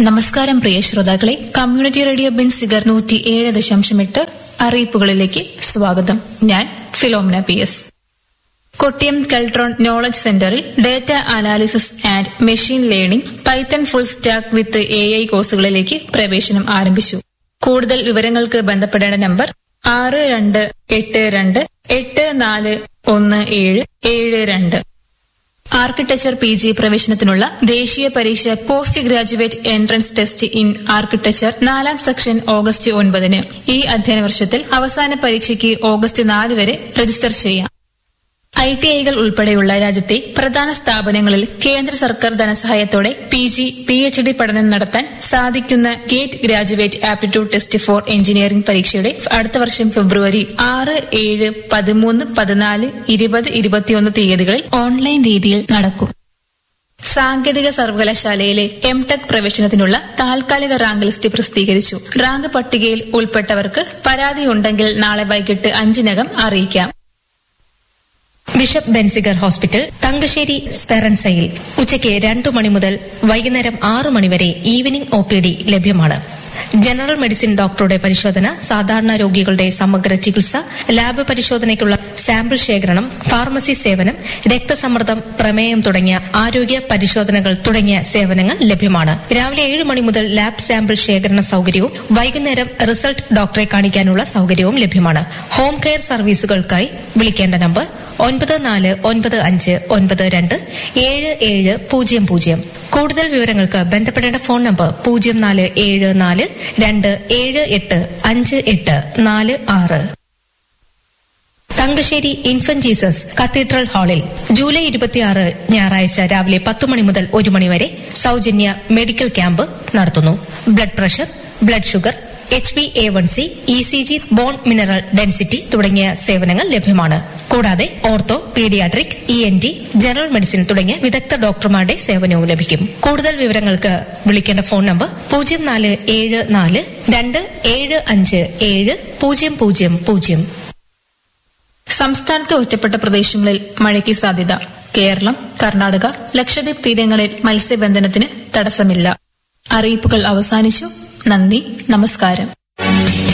നമസ്കാരം പ്രിയ ശ്രോതാക്കളെ community radio Benziger നൂറ്റി ഏഴ് ദശാംശം എട്ട് അറിയിപ്പുകളിലേക്ക് സ്വാഗതം ഞാൻ Philomina P S Kottiyam Keltron knowledge സെന്ററിൽ data analysis and machine learning Python full stack with A I കോഴ്സുകളിലേക്ക് പ്രവേശനം ആരംഭിച്ചു കൂടുതൽ വിവരങ്ങൾക്ക് ബന്ധപ്പെടേണ്ട നമ്പർ ആറ് രണ്ട് എട്ട് രണ്ട് എട്ട് നാല് ഒന്ന് ഏഴ് ഏഴ് രണ്ട് ആർക്കിടെക്ചർ പി ജി പ്രവേശനത്തിനുള്ള ദേശീയ പരീക്ഷ post graduate entrance test in architecture നാലാം സെക്ഷൻ ഓഗസ്റ്റ് ഒൻപതിന് ഈ അധ്യയന വർഷത്തിൽ അവസാന പരീക്ഷയ്ക്ക് ഓഗസ്റ്റ് നാല് വരെ രജിസ്റ്റർ ചെയ്യാം ഐ ടി ഐകൾ ഉൾപ്പെടെയുള്ള രാജ്യത്തെ പ്രധാന സ്ഥാപനങ്ങളിൽ കേന്ദ്ര സർക്കാർ ധനസഹായത്തോടെ P G P H D പഠനം നടത്താൻ സാധിക്കുന്ന GATE graduate aptitude test for engineering പരീക്ഷയുടെ അടുത്ത വർഷം ഫെബ്രുവരി ആറ് ഏഴ് പതിമൂന്ന് പതിനാല് ഇരുപത് ഇരുപത്തിയൊന്ന് തീയതികളിൽ ഓൺലൈൻ രീതിയിൽ നടക്കും സാങ്കേതിക സർവകലാശാലയിലെ എം ടെക് പ്രവേശനത്തിനുള്ള താൽക്കാലിക റാങ്ക് ലിസ്റ്റ് പ്രസിദ്ധീകരിച്ചു റാങ്ക് പട്ടികയിൽ ഉൾപ്പെട്ടവർക്ക് പരാതിയുണ്ടെങ്കിൽ നാളെ വൈകിട്ട് അഞ്ചിനകം അറിയിക്കാം ബിഷപ്പ് ബെൻസിഗർ ഹോസ്പിറ്റൽ തങ്കശ്ശേരി സ്പെറൻസയിൽ ഉച്ചയ്ക്ക് രണ്ടു മണി മുതൽ വൈകുന്നേരം ആറു മണിവരെ ഈവനിംഗ് ഒ പി ഡി ലഭ്യമാണ് ജനറൽ മെഡിസിൻ ഡോക്ടറുടെ പരിശോധന സാധാരണ രോഗികളുടെ സമഗ്ര ചികിത്സ ലാബ് പരിശോധനയ്ക്കുള്ള സാമ്പിൾ ശേഖരണം ഫാർമസി സേവനം രക്തസമ്മർദ്ദം പ്രമേയം തുടങ്ങിയ ആരോഗ്യ പരിശോധനകൾ തുടങ്ങിയ സേവനങ്ങൾ ലഭ്യമാണ് രാവിലെ ഏഴ് മണി മുതൽ ലാബ് സാമ്പിൾ ശേഖരണ സൌകര്യവും വൈകുന്നേരം റിസൾട്ട് ഡോക്ടറെ കാണിക്കാനുള്ള സൌകര്യവും ലഭ്യമാണ് ഹോം കെയർ സർവീസുകൾക്കായി വിളിക്കേണ്ട നമ്പർ ഒൻപത് നാല് ഒൻപത് അഞ്ച് ഒൻപത് രണ്ട് ഏഴ് ഏഴ് പൂജ്യം പൂജ്യം കൂടുതൽ വിവരങ്ങൾക്ക് ബന്ധപ്പെടേണ്ട ഫോൺ നമ്പർ പൂജ്യം നാല് ഏഴ് നാല് രണ്ട് ഏഴ് എട്ട് അഞ്ച് എട്ട് നാല് ആറ് തങ്കശ്ശേരി ഇൻഫന്റ് ജീസസ് കത്തീഡ്രൽ ഹാളിൽ ജൂലൈ ഇരുപത്തിയാറ് ഞായറാഴ്ച രാവിലെ പത്ത് മണി മുതൽ ഒരു മണിവരെ സൌജന്യ മെഡിക്കൽ ക്യാമ്പ് നടത്തുന്നു blood pressure blood sugar H B A one C E C G bone mineral density തുടങ്ങിയ സേവനങ്ങൾ ലഭ്യമാണ് കൂടാതെ ortho paediatric E N T general medicine തുടങ്ങിയ വിദഗ്ധ ഡോക്ടർമാരുടെ സേവനവും ലഭിക്കും കൂടുതൽ വിവരങ്ങൾക്ക് വിളിക്കേണ്ട ഫോൺ നമ്പർ പൂജ്യം നാല് ഏഴ് നാല് രണ്ട് ഏഴ് അഞ്ച് ഏഴ് പൂജ്യം പൂജ്യം പൂജ്യം സംസ്ഥാനത്ത് ഒറ്റപ്പെട്ട പ്രദേശങ്ങളിൽ മഴയ്ക്ക് സാധ്യത കേരളം കർണാടക ലക്ഷദ്വീപ് തീരങ്ങളിൽ മത്സ്യബന്ധനത്തിന് തടസ്സമില്ല അറിയിപ്പുകൾ അവസാനിച്ചു നന്ദി നമസ്കാരം